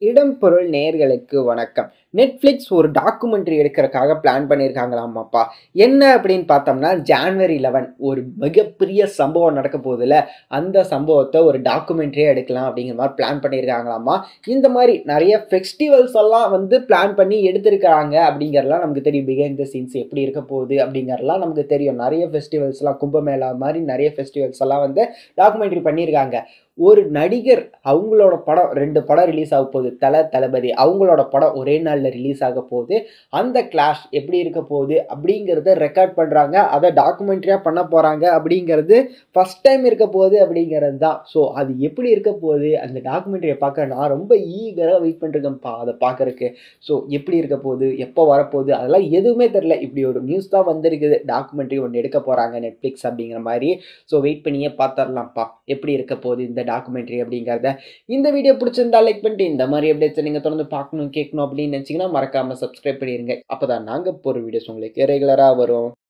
இடம் பொருள் நேர்களுக்கு வணக்கம் நெட்ஃப்ளிக்ஸ் ஒரு டாக்குமெண்ட்ரி எடுக்கிறதுக்காக பிளான் பண்ணியிருக்காங்களாமாப்பா என்ன அப்படின்னு பார்த்தோம்னா ஜான்வரி லெவன் ஒரு மிகப்பெரிய சம்பவம் நடக்க போகுதுல அந்த சம்பவத்தை ஒரு டாக்குமெண்ட்ரியாக எடுக்கலாம் அப்படிங்கிற மாதிரி பிளான் பண்ணியிருக்காங்களாமா இந்த மாதிரி நிறைய ஃபெஸ்டிவல்ஸ் எல்லாம் வந்து பிளான் பண்ணி எடுத்திருக்காங்க அப்படிங்கிறதுலாம் நமக்கு தெரியும் பிகைண்ட் த சீன்ஸ் எப்படி இருக்க போகுது அப்படிங்கிறதுலாம் நமக்கு தெரியும் நிறைய ஃபெஸ்டிவல்ஸ்லாம் கும்பமேளா மாதிரி நிறைய ஃபெஸ்டிவல்ஸ் எல்லாம் வந்து டாக்குமெண்ட்ரி பண்ணியிருக்காங்க ஒரு நடிகர் அவங்களோட படம் ரெண்டு படம் ரிலீஸ் ஆக போகுது தல தளபதி அவங்களோட படம் ஒரே நாளில் ரிலீஸ் ஆக போகுது அந்த கிளாஷ் எப்படி இருக்க போகுது அப்படிங்கிறத ரெக்கார்ட் பண்ணுறாங்க அதை டாக்குமெண்ட்ரியாக பண்ண போகிறாங்க அப்படிங்கிறது ஃபஸ்ட் டைம் இருக்க போகுது அப்படிங்கிறது தான் ஸோ அது எப்படி இருக்க போகுது அந்த டாக்குமெண்ட்ரியை பார்க்க நான் ரொம்ப ஈகராக வெயிட் பண்ணிருக்கேன்ப்பா அதை பார்க்கறக்கு ஸோ எப்படி இருக்க போகுது எப்போ வரப்போகுது அதெல்லாம் எதுவுமே தெரில இப்படி ஒரு நியூஸ் தான் வந்திருக்குது டாக்குமெண்ட்ரி ஒன்று எடுக்க போகிறாங்க நெட்ஃப்ளிக்ஸ் அப்படிங்கிற மாதிரி ஸோ வெயிட் பண்ணியே பார்த்துடலாம்ப்பா எப்படி இருக்க போகுது இந்த டாக்குமெண்ட்ரி அப்படிங்கிறத இந்த வீடியோ பிடிச்சிருந்தா லைக் பண்ணிட்டு இந்த மாதிரி அப்டேட்ஸ் நீங்கள் தொடர்ந்து பார்க்கணும் கேட்கணும் அப்படின்னு நினச்சிங்கன்னா மறக்காமல் சப்ஸ்கிரைப் பண்ணிடுங்க அப்போ தான் நாங்கள் போகிற வீடியோஸ் உங்களுக்கு ரெகுலராக வரும்